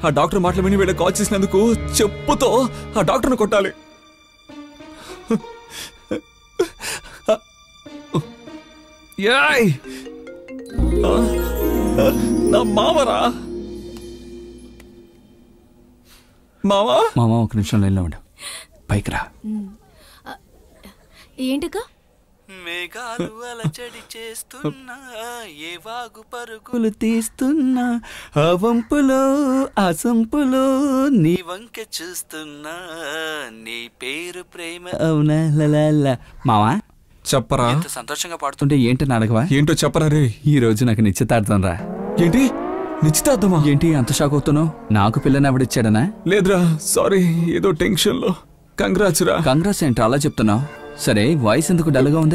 ఆ డాక్టర్ మాటలు విని వీళ్ళకి కాల్ చేసినందుకు చెప్పుతో ఆ డాక్టర్ను కొట్టాలి యాయ్ ఆ, ఆ, నా మామరా మామా మామ ఒక నిమిషం లైన్లో ఉండు పైకి రా ఏంటక్క మేఘాలు అలచడి చేస్తున్నా ఏ వాగు పరుగులు తీస్తున్నా ఆ వంపులో ఆ సంపులో నీ వంక చూస్తున్నా నీ పేరు ప్రేమ అవునా లలా మావా చెప్పరా ఎంత సంతోషంగా పాడుతుంటే ఏంటని అడగవా ఏంటో చెప్పరా రే ఈ రోజు నాకు నిశ్చితార్థం రా ఏంటి నిశ్చితార్థమా ఏంటి అంత షాక్ అవుతున్నావు నాకు పిల్లని ఎవడిచ్చాడనా లేదురా సారీ ఏదో టెన్షన్ లో కంగ్రాట్స్ రా కంగ్రెస్ ఏంటి అలా చెప్తున్నావు సరే వాయిస్ ఎందుకు డల్గా ఉంది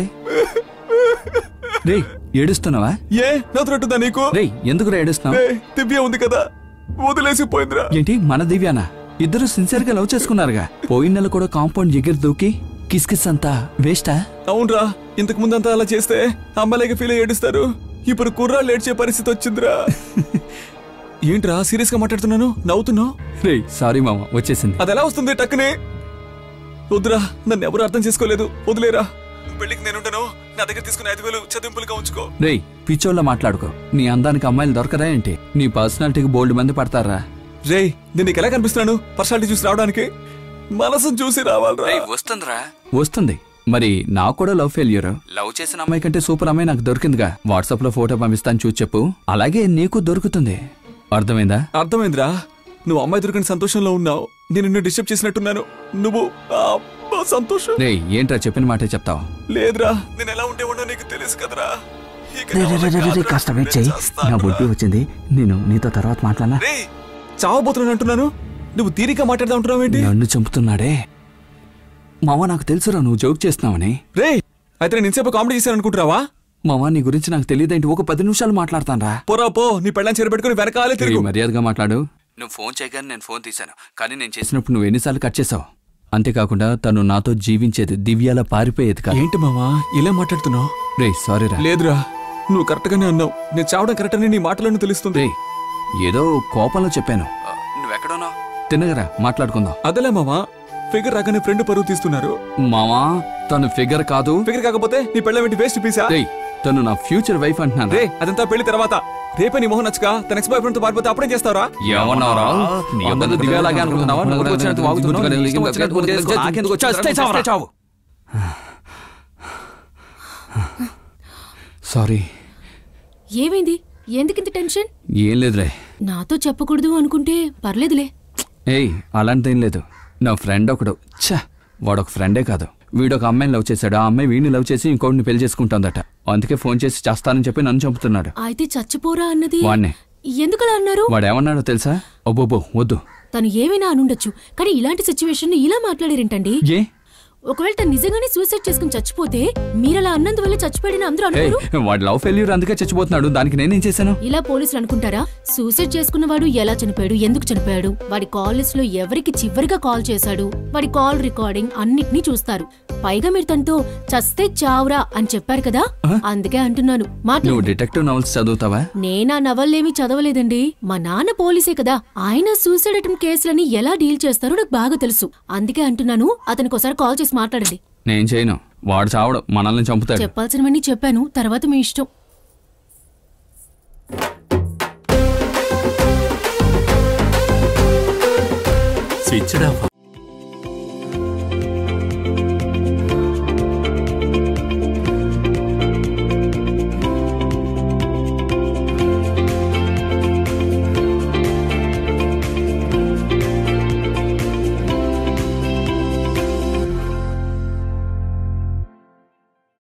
రే ఏడుస్తున్నావా ఏ నవ్వుతున్నట్టుందా నీకు రే ఎందుకు రా ఏడుస్తున్నావు రే దివ్య ఉంది కదా వదిలేసి పోయిందిరా ఏంటి మన దివ్యానా ఇద్దరు సిన్సియర్ గా లవ్ చేసుకున్నారుగా పోయిన నెల కూడా కాంపౌండ్ ఎగిరి దూకి కిస్ కిస్ అంతా వేస్టా అవునరా ఇంతకు ముందంతా అలా చేస్తే అమ్మాయిలకి ఫీల్ అయ్యి ఏడుస్తారు ఇప్పుడు కుర్రాళ్ళు ఏడ్చే పరిస్థితి వచ్చిందిరా ఏంట్రా సీరియస్ గా మాట్లాడుతున్నాను నవ్వుతున్నావు రే సారీ మామ వచ్చేసింది అది ఎలా వస్తుంది టక్కునే వద్దురా నన్ను ఎవరు అర్థం చేసుకోలేదు వదిలేరా పెళ్లికి నేనుంటాను నా దగ్గర తీసుకున్న ఐదు వేలు చదింపులుగా ఉంచుకో రే పిచ్చోళ్ళ మాట్లాడుకో నీ అందానికి అమ్మాయిలు దొరకరా ఏంటి నీ పర్సనాలిటీకి బోల్డ్ మంది పడతారా రే నేను నీకు ఎలా కనిపిస్తున్నాను పర్సనాలిటీ చూసి రావడానికి మనసును చూసి రావాలరా వస్తుందిరా వస్తుంది మరి నాకు కూడా లవ్ ఫెయిల్యూర్ లవ్ చేసిన అమ్మాయి కంటే సూపర్ అమ్మాయి నాకు దొరికిందిగా వాట్సాప్ లో ఫోటో పంపిస్తాను చూసి చెప్పు అలాగే నీకు దొరుకుతుంది అర్థమైందా అర్థమైందిరా నువ్వు అమ్మాయి దొరికిన సంతోషంలో ఉన్నావు నేను నిన్ను డిస్టర్బ్ చేసినట్టున్నాను నువ్వు అబ్బా, సంతోషం రే ఏంట్రా చెప్పిన మాటే చెప్తావు లేదురా నేను ఎలా ఉంటే ఉండో నీకు తెలుసు కదరా ఇక రే, నా రే, రే, రే, రే, వల్ల కాస్త కాదురా, వెయిట్ చెయ్యి నేను చేస్తాను నా రా. బుడ్డి వచ్చింది నేను నీతో తర్వాత మాట్లాడనా రేయ్ చావబోతున్నాను అంటున్నాను నువ్వు తీరిక మాట్లాడదా అంటున్నావు ఏంటి నన్ను చంపుతున్నాడే మామ నాకు తెలుసురా నువ్వు జోక్ చేస్తున్నావని రే అయితే నేను ఇంతసేపు కామెడీ చేశాను అనుకుంటున్నావా మామ నీ గురించి నాకు తెలియదేంటి ఒక పది నిమిషాలు మాట్లాడతానరా పోరా పో నీ పెళ్ళని చేరబెట్టుకుని వెనకాలే తిరుగు మర్యాదగా మాట్లాడు నువ్వు ఫోన్ చేయగానే నేను ఫోన్ తీశాను కానీ నేను చేసినప్పుడు నువ్వు ఎన్నిసార్లు కట్ చేసావు అంతేకాకుండా తను నాతో జీవించేది దివ్యాల పారిపోయేది కాదు ఏంటి మామా ఇలా మాట్లాడుతున్నావు రే సారీ రా లేదురా నువ్వు కరెక్ట్ గానే అన్నావు నేను చావడం కరెక్ట్ అని నీ మాటలను తెలుస్తుంది రే ఏదో కోపంలో చెప్పాను నువ్వెక్కడున్నావు తిన్నగరా మాట్లాడుకుందాం అదేలే మామా ఫిగర్ రాగానే ఫ్రెండ్ పరువు తీస్తున్నారు మామా తను ఫిగర్ కాదు ఫిగర్ కాకపోతే నీ పెళ్ళ ఏంటి వేస్ట్ పీసా రే తను నా ఫ్యూచర్ వైఫ్ అంటున్నాను రే అదంతా పెళ్లి తర్వాత రేపే నీ మొహం నచ్చక తన ఎక్స్ బాయ్ ఫ్రెండ్ తో పారిపోతే అప్పుడేం చేస్తావరా ఏమన్నావురా? అందరూ దివ్యాలాగే అనుకుంటున్నావా? నోటికి వచ్చినట్టు వాగుతున్నావా? నీ ఇష్టం వచ్చినట్టు ఊరికే చేసుకో. నాకెందుకు వచ్చి చస్తే చావరా? చావు. సారీ ఏమైంది ఎందుకింత టెన్షన్ ఏం లేదులే నాతో చెప్పకూడదు అనుకుంటే పర్లేదులే ఏయ్ అలాంటిదేం లేదు నా ఫ్రెండ్ ఒకడు ఛ వాడొక ఫ్రెండే కాదు వీడొక అమ్మాయిని లవ్ చేశాడు ఆ అమ్మాయి వీడిని లవ్ చేసి ఇంకోటిని పెళ్లి చేసుకుంటుందట అందుకే ఫోన్ చేసి చేస్తానని చెప్పి నన్ను చంపుతున్నాడు అయితే చచ్చిపోరా అన్నది వాణ్ణే. ఎందుకలా అన్నారు వాడేమన్నాడో తెలుసా అబ్బోబో వద్దు తను ఏమైనా అనుండొచ్చు కానీ ఇలాంటి సిచ్యువేషన్ ఇలా మాట్లాడారేంటండి ఏ ఒకవేళ తను నిజంగానే సూసైడ్ చేసుకుని చచ్చిపోతే మీరలా అన్నందువల్ల చచ్చిపోయాడని అందరూ ఏయ్ అనుకోరు వాడు లవ్ ఫెయిల్యూర్ అందుకే చచ్చిపోతున్నాడు దానికి నేనేం చేశాను ఇలా పోలీసులు అనుకుంటారా సూసైడ్ చేసుకున్నవాడు ఎలా చనిపోయాడు ఎందుకు చనిపోయాడు వాడి కాల్ లిస్ట్ లో ఎవరికి చివరిగా కాల్ చేశాడు వాడి కాల్ రికార్డింగ్ అన్నిటినీ చూస్తారు పైగా మీరు తనతో చస్తే చావురా అని చెప్పారు కదా అందుకే అంటున్నాను నువ్వు మాట్లాడు డిటెక్టివ్ నవల్స్ చదువుతావా నేనా నవల్లేమీ చదవలేదండి మా నాన్న పోలీసే కదా ఆయన సూసైడ్ అటెంప్ట్ కేసులని ఎలా డీల్ చేస్తారో నాకు బాగా తెలుసు అందుకే అంటున్నాను అతనికి ఒకసారి కాల్ చేసి మాట్లాడండి నేను చేయను వాడు చావడు మనల్ని చంపుతాడు చెప్పాల్సినవన్నీ చెప్పాను తర్వాత మీ ఇష్టం స్విచ్ ఆఫ్